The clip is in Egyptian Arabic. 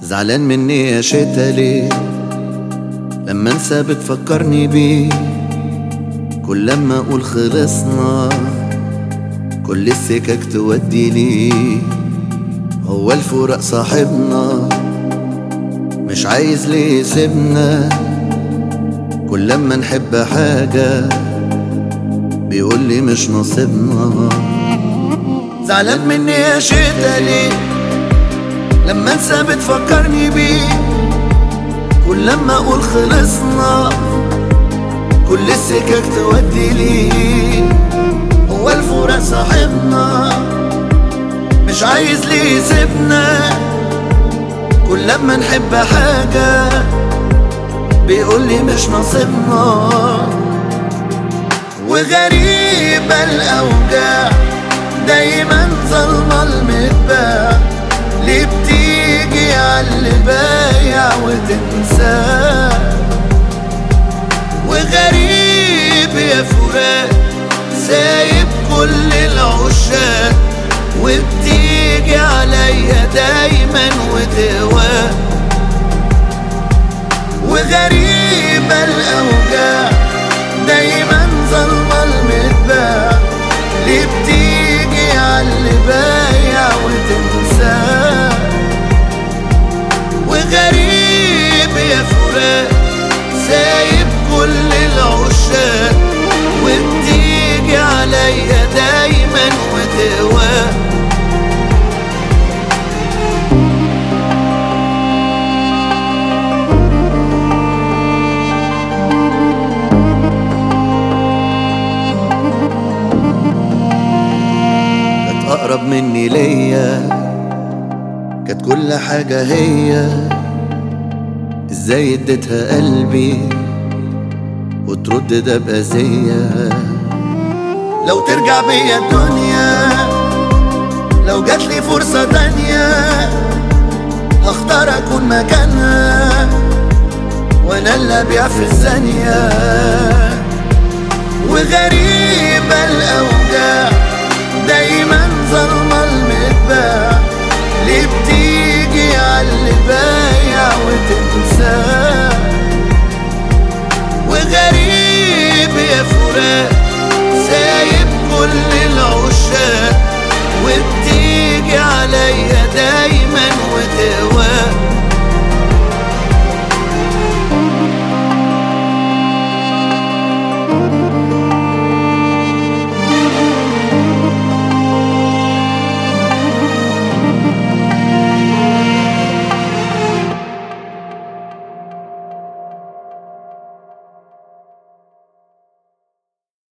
زعلان مني يا شتا ليه لما انسى بتفكرني بيه كل لما اقول خلصنا كل السكك تودي ليه هو الفراق صاحبنا مش عايز ليه يسيبنا كل لما نحب حاجة بيقول لي مش نصيبنا زعلان مني يا شتا ليه لما انسى بتفكرني بيه كل لما اقول خلصنا كل السكك تودي ليه هو الفراق صاحبنا مش عايز ليه يسيبنا كل لما نحب حاجة بيقول لي مش نصيبنا وغريبة الأوجاع دايما ظلمة المتباع ليه بتيجي عاللي بايع وتنساه وغريب يا فراق سايب كل العشاق وبتيجي عليا دايما وتهواه وغريبة الأوجاع دايما ظلمة المتباع ليه بتيجي عاللي بايع وتنساه وغريب يا فراق سايب كل العشاق وبتيجي عليا دايما وتهواه كانت أقرب مني ليا كانت كل حاجة هي ازاي اديتها قلبي وترد ده بأذية لو ترجع بيا الدنيا لو جاتلي فرصة تانية هختار أكون مكانها وأنا اللي أبيع في الثانية وغريبة الأوقات